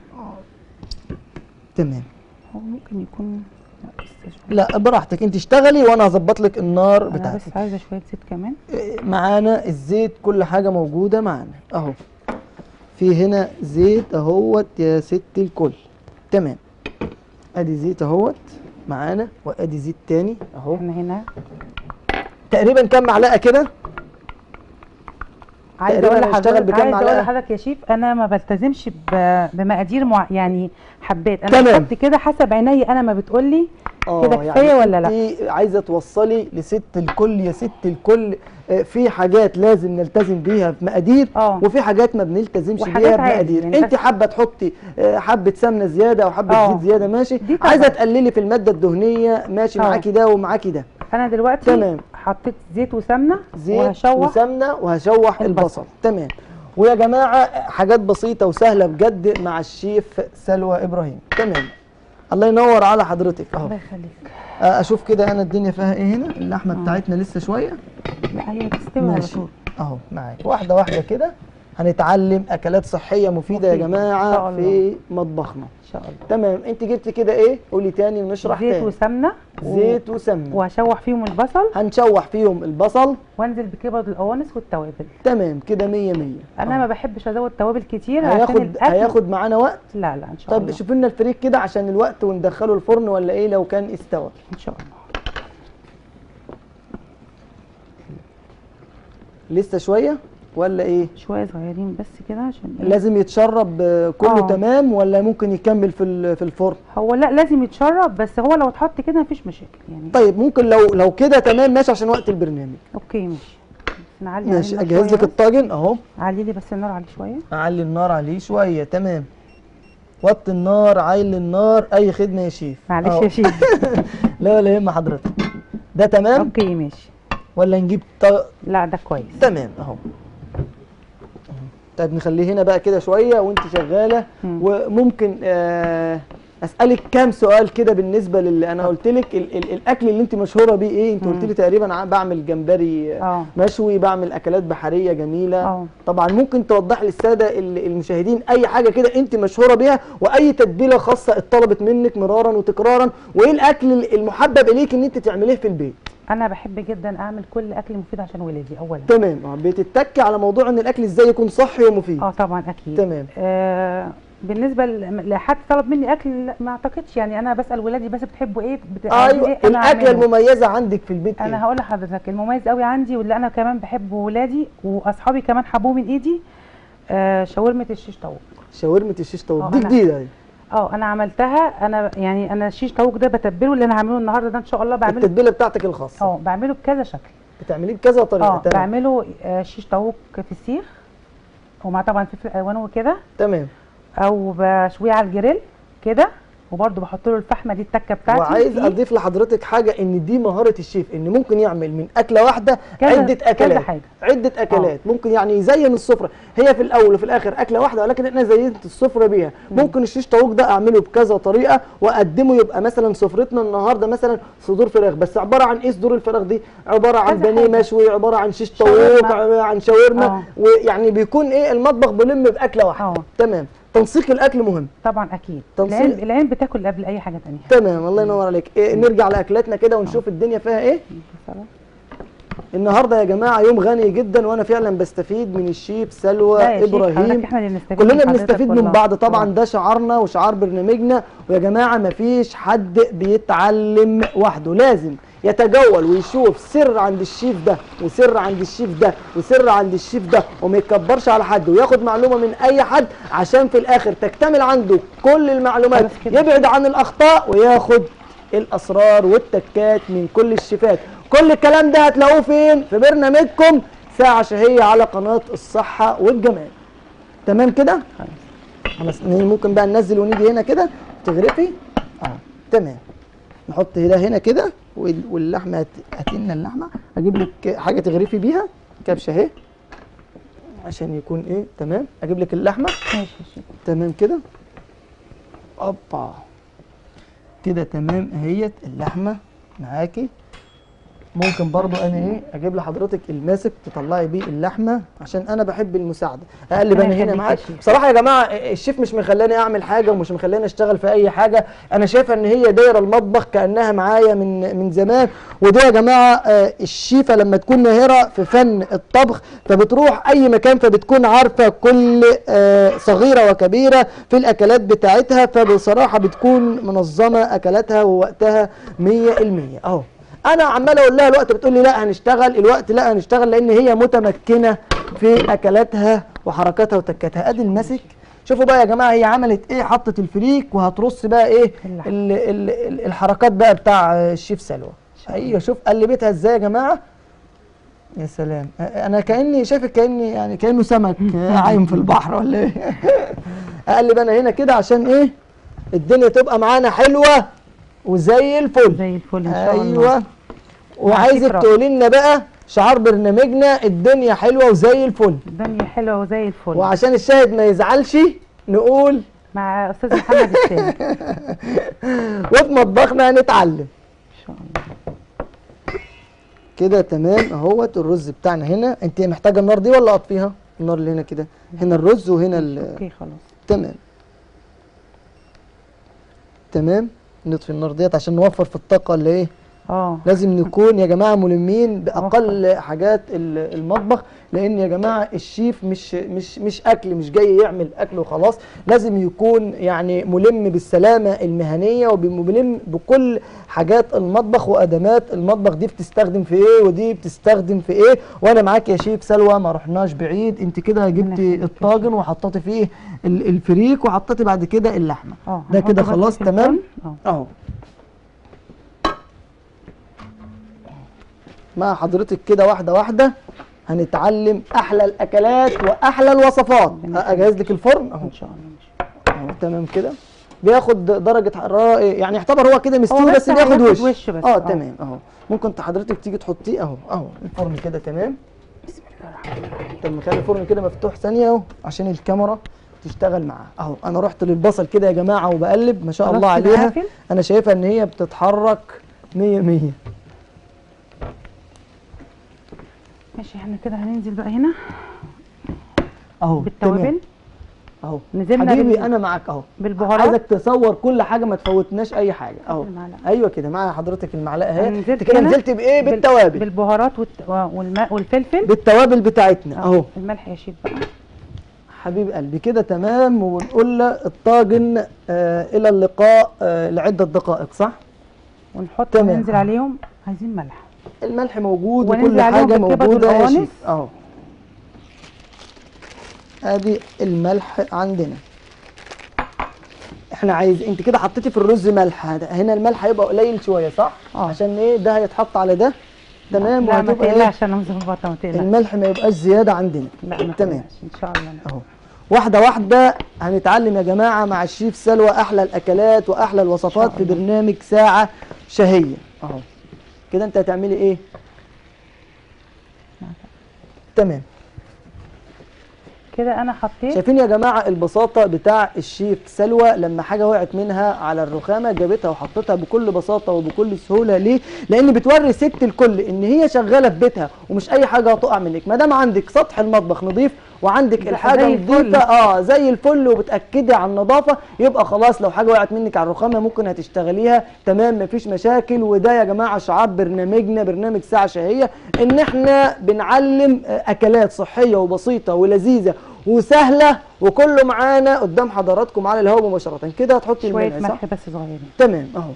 تمام هو ممكن يكون لا لسه شوية. لا براحتك انت اشتغلي وانا هظبط لك النار انا بتاعتك بس عايزه شويه زيت كمان إيه، معانا الزيت كل حاجه موجوده معانا اهو في هنا زيت اهوت يا ست الكل تمام ادي زيت اهوت معانا وادي زيت تاني اهو احنا هنا تقريبا كام معلقه كده عايزه تقريباً اقول هنشتغل لحضرتك بكام عايزه اقول معلقة؟ لحضرتك يا شيف انا ما بلتزمش ب- بمقادير مع يعني حبات انا تمام. بحط كده حسب عيني انا ما بتقول لي كده كفايه ولا لا انت عايزه توصلي لست الكل يا ست الكل آه، في حاجات لازم نلتزم بيها بمقادير اه. وفي حاجات ما بنلتزمش وحاجات بيها عادي، بمقادير يعني انت بس- حابه تحطي آه، حبه سمنه زياده او حبه اه. زيت زياده ماشي دي طبعا. عايزه تقللي في الماده الدهنيه ماشي اه. معاكي ده ومعاكي ده انا دلوقتي تمام. حطيت زيت وسمنه زيت وهشوح وسمنه وهشوح البصل. البصل. تمام ويا جماعه حاجات بسيطه وسهله بجد مع الشيف سلوى ابراهيم تمام الله ينور على حضرتك اهو الله يخليك آه، اشوف كده انا الدنيا فيها ايه هنا اللحمه بتاعتنا لسه شويه لا هي تستوي على ماشي طول اهو معاك واحده واحده كده هنتعلم اكلات صحيه مفيده يا مفيدة. إن شاء جماعه الله. في مطبخنا ان شاء الله تمام انت جبت كده ايه قولي تاني نشرح زيت تاني وسمنه و- زيت وسمنه وهشوح فيهم البصل هنشوح فيهم البصل وانزل بكبد القوانص والتوابل تمام كده مية مية انا آه. ما بحبش ازود توابل كتير عشان هياخد الاكل هياخد معانا وقت لا لا ان شاء طب الله شوف لنا الفريك كده عشان الوقت وندخله الفرن ولا ايه لو كان استوى ان شاء الله لسه شويه ولا ايه شويه صغيرين بس كده عشان إيه؟ لازم يتشرب آه، كله آه. تمام ولا ممكن يكمل في ال- في الفرن هو لا لازم يتشرب بس هو لو اتحط كده مفيش مشاكل يعني طيب ممكن لو لو كده تمام ماشي عشان وقت البرنامج اوكي ماشي بس نعلي ماشي عليه اجهز شوية لك بس. الطاجن اهو علي لي بس النار عليه شويه اعلي النار عليه شويه تمام وطي النار عايل النار اي خدمه يا شيف معلش أهو. يا شيف لا ولا يهم حضرتك ده تمام اوكي ماشي ولا نجيب ط... لا ده كويس تمام اهو طيب نخليه هنا بقى كده شويه وانت شغاله مم. وممكن آه اسالك كام سؤال كده بالنسبه للي انا قلت لك ال ال الاكل اللي انت مشهوره بيه ايه انت قلت لي تقريبا ع- بعمل جمبري آه، اه مشوي بعمل اكلات بحريه جميله اه طبعا ممكن توضح للساده ال- المشاهدين اي حاجه كده انت مشهوره بيها واي تتبيله خاصه اتطلبت منك مرارا وتكرارا وايه الاكل المحبب اليك ان انت تعمليه في البيت انا بحب جدا اعمل كل اكل مفيد عشان ولادي اولا تمام اه بتتكي على موضوع ان الاكل ازاي يكون صحي ومفيد اه طبعا اكيد تمام آه بالنسبه ل- لحد طلب مني اكل لا، ما اعتقدش يعني انا بسال ولادي بس بتحبوا ايه بت... عايزين ايوه إيه؟ أنا الاكله أعمله. المميزه عندك في البيت انا ايه هقول لحضرتك المميز قوي عندي واللي انا كمان بحبه ولادي واصحابي كمان حبوه من ايدي آه شاورمه الشيش طاووق شاورمه الشيش طاووق اه، دي أنا- جديده دي اه انا عملتها انا يعني انا الشيش طاووق ده بتبله اللي انا هعمله النهارده ده ان شاء الله بعمله التتبيله بتاعتك الخاصه اه بعمله بكذا شكل بتعمليه بكذا طريقه اه تمام بعمله آه شيش طاووق في السيخ ومع طبعا فلفل الوان وكده تمام او بشويه على الجريل كده وبرده بحط له الفحمه دي التكه بتاعتي وعايز فيه اضيف لحضرتك حاجه ان دي مهاره الشيف ان ممكن يعمل من اكله واحده كذا- عده كذا اكلات حاجة. عده اكلات ممكن يعني يزين السفره هي في الاول وفي الاخر اكله واحده ولكن انا زينت السفره بيها ممكن الشيش طاووق ده اعمله بكذا طريقه واقدمه يبقى مثلا سفرتنا النهارده مثلا صدور فراخ بس عباره عن ايه صدور الفراخ دي عباره عن كذا بانيه حاجة. مشوي عباره عن شيش شاورما. طاووق عبارة عن شاورما اه. ويعني بيكون ايه المطبخ بلم باكله واحده اه. تمام تنسيق الاكل مهم طبعا اكيد تنسيق. العين العين بتاكل قبل اي حاجه تانية تمام الله ينور عليك إيه نرجع لاكلاتنا كده ونشوف الدنيا فيها ايه بصراحة. النهارده يا جماعه يوم غني جدا وانا فعلا بستفيد من الشيف سلوى لا يا شيخ، ابراهيم حضرتك احنا اللي بنستفيد كلنا من حضرتك بنستفيد من والله. بعض طبعا آه. ده شعارنا وشعار برنامجنا ويا جماعه مفيش حد بيتعلم وحده لازم يتجول ويشوف سر عند الشيف ده وسر عند الشيف ده وسر عند الشيف ده وما يتكبرش على حد وياخد معلومه من اي حد عشان في الاخر تكتمل عنده كل المعلومات خلاص كده. يبعد عن الاخطاء وياخد الاسرار والتكات من كل الشيفات كل الكلام ده هتلاقوه فين في برنامجكم ساعه شهيه على قناه الصحه والجمال تمام كده خلاص ممكن بقى ننزل ونيجي هنا كده تغرفي اه تمام نحط ده هنا كده وال- واللحمه هت- هاتي لنا اللحمه اجيب لك حاجه تغرفي بيها كبشه اهي عشان يكون ايه تمام اجيب لك اللحمه ماشي يا شيخ تمام كده اوبا كده تمام اهيت اللحمه معاكي ممكن برضو انا ايه اجيب لحضرتك الماسك تطلعي بيه اللحمه عشان انا بحب المساعده اقلب ربنا انا هنا يخليك يا معاك شيخ. بصراحه يا جماعه الشيف مش مخلاني اعمل حاجه ومش مخلاني اشتغل في اي حاجه انا شايفه ان هي دايره المطبخ كانها معايا من من زمان وده يا جماعه آه، الشيفه لما تكون ماهره في فن الطبخ فبتروح اي مكان فبتكون عارفه كل آه، صغيره وكبيره في الاكلات بتاعتها فبصراحه بتكون منظمه اكلاتها ووقتها 100% اهو انا عمال اقول لها الوقت بتقول لي لا هنشتغل الوقت لا هنشتغل لان هي متمكنه في اكلاتها وحركاتها وتكاتها ادي المسك شوفوا بقى يا جماعه هي عملت ايه حطت الفريك وهترص بقى ايه اللحم. ال ال ال الحركات بقى بتاع الشيف سلوى ايوه شوف قلبتها ازاي يا جماعه يا سلام أ- انا كاني شايفك كاني يعني كانه سمك عايم في البحر ولا ايه اقلب انا هنا كده عشان ايه الدنيا تبقى معانا حلوه وزي الفل زي الفل ان شاء الله ايوه وعايزك فكرة. تقولي لنا بقى شعار برنامجنا الدنيا حلوه وزي الفل الدنيا حلوه وزي الفل وعشان الشاهد ما يزعلش نقول مع استاذ محمد السيد وفي مطبخنا هنتعلم ان شاء الله كده تمام اهوت الرز بتاعنا هنا انت محتاجه النار دي ولا اطفيها النار اللي هنا كده هنا الرز وهنا ال- اوكي خلاص تمام تمام نطفي النار ديت عشان نوفر في الطاقه اللي ايه اه لازم نكون يا جماعه ملمين باقل حاجات ال- المطبخ لان يا جماعه الشيف مش مش مش اكل مش جاي يعمل اكل وخلاص لازم يكون يعني ملم بالسلامه المهنيه وملم بكل حاجات المطبخ وادمات المطبخ دي بتستخدم في ايه ودي بتستخدم في ايه وانا معاك يا شيف سلوى ما رحناش بعيد انت كده جبتي يخليك. الطاجن وحطيتي فيه ال- الفريك وحطيتي بعد كده اللحمه اه ده هنحطه كده بس خلاص في تمام الفرن. اه اهو مع حضرتك كده واحده واحده هنتعلم احلى الاكلات واحلى الوصفات ربنا اجهز لك الفرن اهو ان شاء الله ماشي. اهو تمام كده بياخد درجه حراره إيه؟ يعني يعتبر هو كده مستوي هو بس بس بياخد هياخد وش وش بس. اه آه. تمام اهو ممكن ت- حضرتك تيجي تحطيه اهو اهو الفرن كده تمام بسم الله الرحمن الرحيم طب نخلي الفرن كده مفتوح ثانيه اهو عشان الكاميرا تشتغل معاه اهو انا رحت للبصل كده يا جماعه وبقلب ما شاء خلاص الله كده عليها قافل؟ انا شايفها ان هي بتتحرك 100 100 ماشي احنا كده هننزل بقى هنا اهو تمام. بالتوابل اهو نزلنا حبيبي بال- انا معاك اهو بالبهارات. عايزك تصور كل حاجه ما تفوتناش اي حاجه اهو المعلقة. ايوه كده معايا حضرتك المعلقه اهي نزلت انت كده هنا نزلت بايه بال- بالتوابل بالبهارات والت... والماء والفلفل بالتوابل بتاعتنا اهو الملح يا شيف بقى حبيب قلبي كده تمام ونقول له الطاجن آه الى اللقاء آه لعده دقائق صح ونحط تمام. وننزل عليهم عايزين ملح الملح موجود وننزل وكل عليهم حاجه بالكبد موجوده يا والقوانص. شيف اهو ادي الملح عندنا احنا عايز انت كده حطيتي في الرز ملح هذا- هنا الملح هيبقى قليل شويه صح اه. عشان ايه ده هيتحط على ده تمام لا ما وهتبقى ايه تقلقش انا مظبطه ما تقلقش الملح ما يبقاش زياده عندنا لا ما تمام تقلقش ان شاء الله اهو واحده واحده هنتعلم يا جماعه مع الشيف سلوى احلى الاكلات واحلى الوصفات في برنامج ساعه شهيه اهو كده انت هتعملي ايه تمام كده انا حطيت شايفين يا جماعه البساطه بتاع الشيف سلوى لما حاجه وقعت منها على الرخامه جابتها وحطتها بكل بساطه وبكل سهوله ليه لان بتوري ست الكل ان هي شغاله في بيتها ومش اي حاجه هتقع منك ما دام عندك سطح المطبخ نظيف وعندك يبقى الحاجه زي الفل. نظيفه اه زي الفل وبتاكدي على النظافه يبقى خلاص لو حاجه وقعت منك على الرخامه ممكن هتشتغليها تمام مفيش مشاكل وده يا جماعه شعار برنامجنا برنامج ساعه شهيه ان احنا بنعلم آه، اكلات صحيه وبسيطه ولذيذه وسهله وكله معانا قدام حضراتكم على الهواء مباشره كده هتحطي شويه الملح صح ملح بس صغيرين تمام اهو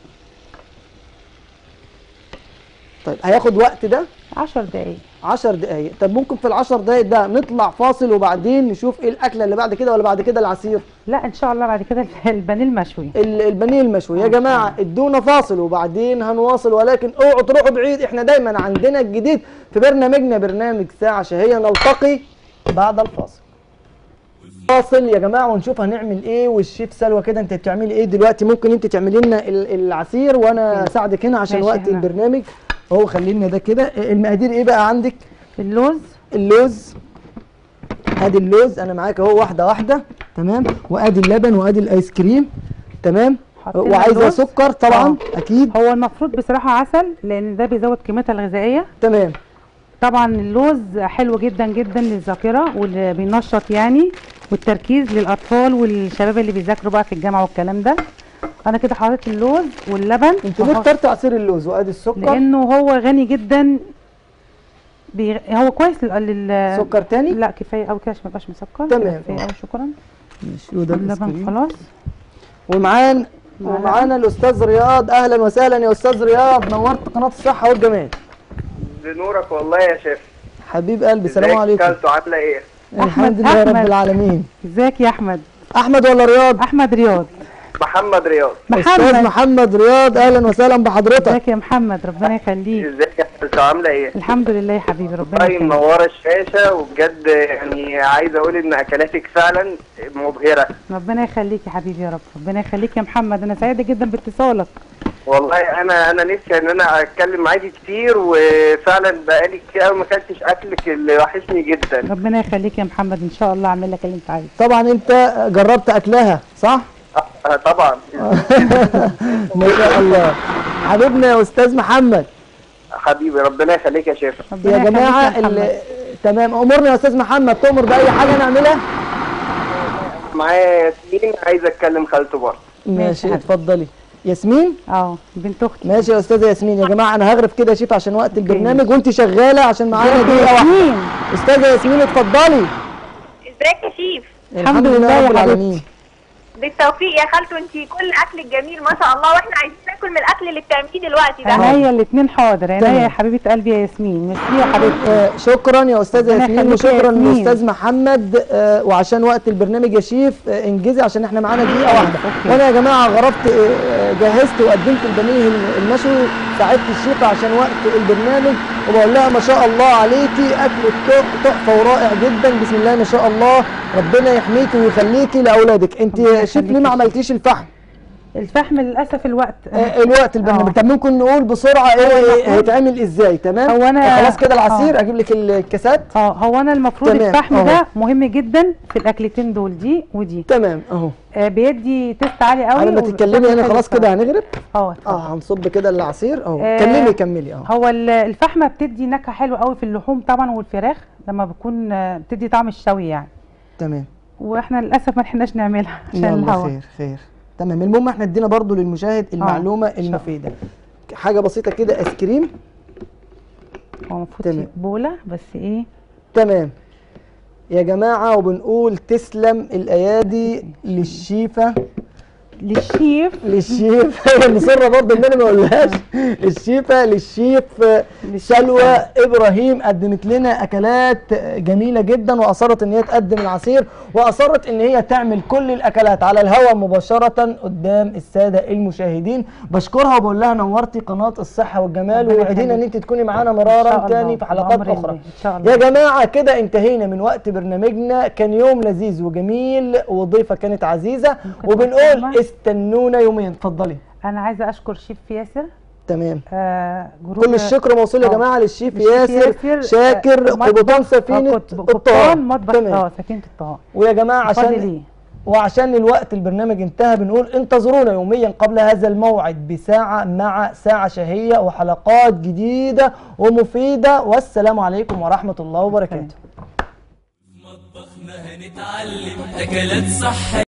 طيب هياخد وقت ده 10 دقايق 10 دقايق طب ممكن في العشر دقايق ده نطلع فاصل وبعدين نشوف ايه الاكله اللي بعد كده ولا بعد كده العصير لا ان شاء الله بعد كده البانيه المشوي ال- البانيه المشوي يا جماعه ادونا فاصل وبعدين هنواصل ولكن اوعوا تروحوا بعيد احنا دايما عندنا الجديد في برنامجنا برنامج ساعه شهيه نلتقي بعد الفاصل فاصل يا جماعه ونشوف هنعمل ايه والشيف سلوى كده انت بتعملي ايه دلوقتي ممكن انت تعملي لنا ال- العصير وانا اساعدك هنا عشان ماشي وقت احنا. البرنامج اهو خلينا ده كده المقادير ايه بقى عندك اللوز اللوز ادي اللوز انا معاك اهو واحده واحده تمام وادي اللبن وادي الايس كريم تمام حطينا وعايزه اللوز. سكر طبعا آه. اكيد هو المفروض بصراحه عسل لان ده بيزود قيمتها الغذائيه تمام طبعا اللوز حلو جدا جدا للذاكره واللي بينشط يعني والتركيز للاطفال والشباب اللي بيذاكروا بقى في الجامعه والكلام ده انا كده حطيت اللوز واللبن انت ليه وهحط- اخترت عصير اللوز وادي السكر لانه هو غني جدا بي... هو كويس لل... لل... سكر تاني لا كفايه قوي كده عشان ما يبقاش مسكر تمام. كده كفايه قوي شكرا ماشي وده الآيس اللبن كريم. خلاص ومعانا معانا. ومعانا الاستاذ رياض اهلا وسهلا يا استاذ رياض نورت قناه الصحه والجمال بنورك والله يا شيف حبيب قلبي السلام ازيك عليكم كلتوا عامله ايه الحمد أحمد- لله رب أحمد. العالمين ازيك يا احمد احمد ولا رياض احمد رياض محمد رياض استاذ محمد محمد رياض اهلا وسهلا بحضرتك ازيك يا محمد ربنا يخليك ازيك يا كلتوا عامله ايه الحمد لله يا حبيبي ربنا والله يخليك منوره الشاشه وبجد يعني عايز اقول ان اكلاتك فعلا مبهره ربنا يخليك يا حبيبي يا رب ربنا يخليك يا محمد انا سعيده جدا باتصالك والله انا انا نفسي ان انا اتكلم معاكي كتير وفعلا بقالي كتير قوي ما اكلتش اكلك اللي وحشني جدا ربنا يخليك يا محمد ان شاء الله اعمل لك اللي انت عايزه طبعا انت جربت اكلها صح آه، طبعا ما شاء الله حبيبنا يا استاذ محمد حبيبي ربنا يخليك يا شيف ربنا يا يخليك جماعه يا محمد. ال- تمام امرنا يا استاذ محمد تؤمر باي حاجه نعملها معايا ياسمين عايز اتكلم خالته برضه ماشي حبيبي. اتفضلي ياسمين اه بنت اختي ماشي يا استاذه ياسمين يا جماعه انا هغرف كده يا شيف عشان وقت البرنامج وانت شغاله عشان معانا دقيقه واحده ياسمين استاذه ياسمين اتفضلي ازيك يا شيف الحمد لله يا رب حبيبتي. العالمين بالتوفيق يا خالته انت كل الاكل الجميل ما شاء الله واحنا عايزين ناكل من الاكل اللي بتعمليه دلوقتي ده عينيا الاثنين حاضر عينيا تمام. يا حبيبه قلبي يا ياسمين ميرسي يا حبيبتي آه شكرا يا استاذه ربنا ياسمين يخليك يا وشكرا ياسمين. للاستاذ محمد آه وعشان وقت البرنامج يا شيف آه انجزي عشان احنا معانا دقيقه واحده أوكي. وانا يا جماعه غرفت آه جهزت وقدمت البانيه المشوي ساعدت الشيف عشان وقت البرنامج وبقول لها ما شاء الله عليكي اكل تح- تحفه ورائع جدا بسم الله ما شاء الله ربنا يحميكي ويخليكي لاولادك انت ربنا يا شيف يخليك ليه ما يا شيف. عملتيش الفحم الفحم للاسف الوقت آه، الوقت البرنامج آه. طب ممكن نقول بسرعه ايه المفروض- هيتعمل ازاي تمام هو أنا- خلاص كده العصير آه. اجيب لك الكاسات اه هو انا المفروض تمام، الفحم أهو. ده مهم جدا في الاكلتين دول دي ودي تمام اهو آه بيدي تيست عالي قوي على ما وب- تتكلمي هنا حلو خلاص كده بصراحة. هنغرب اه اتفضل. اه هنصب كده العصير اهو آه. كملي كملي اه هو ال- الفحمه بتدي نكهه حلوه قوي في اللحوم طبعا والفراخ لما بتكون آه، بتدي طعم الشوي يعني تمام واحنا للاسف ما لحقناش نعملها عشان يلا الهوا خير خير تمام المهم احنا ادينا برضو للمشاهد المعلومه إن شاء الله. المفيده حاجه بسيطه كده ايس كريم هو المفروض تمام. في بوله بس ايه تمام يا جماعه وبنقول تسلم الايادي للشيفه للشيف للشيف مصره برضه ان انا ما اقولهاش للشيفه للشيف سلوى ابراهيم قدمت لنا اكلات جميله جدا واصرت ان هي تقدم العصير واصرت ان هي تعمل كل الاكلات على الهواء مباشره قدام الساده المشاهدين بشكرها وبقول لها نورتي قناه الصحه والجمال ربنا ووعدينا ان يخليك. انت تكوني معانا إن شاء مرارا الله. تاني في حلقات بأمر اخرى الله. إن شاء الله. يا جماعه كده انتهينا من وقت برنامجنا كان يوم لذيذ وجميل وضيفه كانت عزيزه وبنقول أسمع؟ استنونا يومين اتفضلي انا عايزه اشكر شيف ياسر تمام آه جروب كل الشكر موصول يا آه. جماعه للشيف للشيف ياسر آه، شاكر مطبخ- قبطان آه، سفينه قط- الطهاه قبطان مطبخ تمام اه سفينه الطهاه ويا جماعه فاضل عشان ايه وعشان الوقت البرنامج انتهى بنقول انتظرونا يوميا قبل هذا الموعد بساعة مع ساعة شهية وحلقات جديدة ومفيدة والسلام عليكم ورحمة الله وبركاته مطبخنا هنتعلم أكلات صحية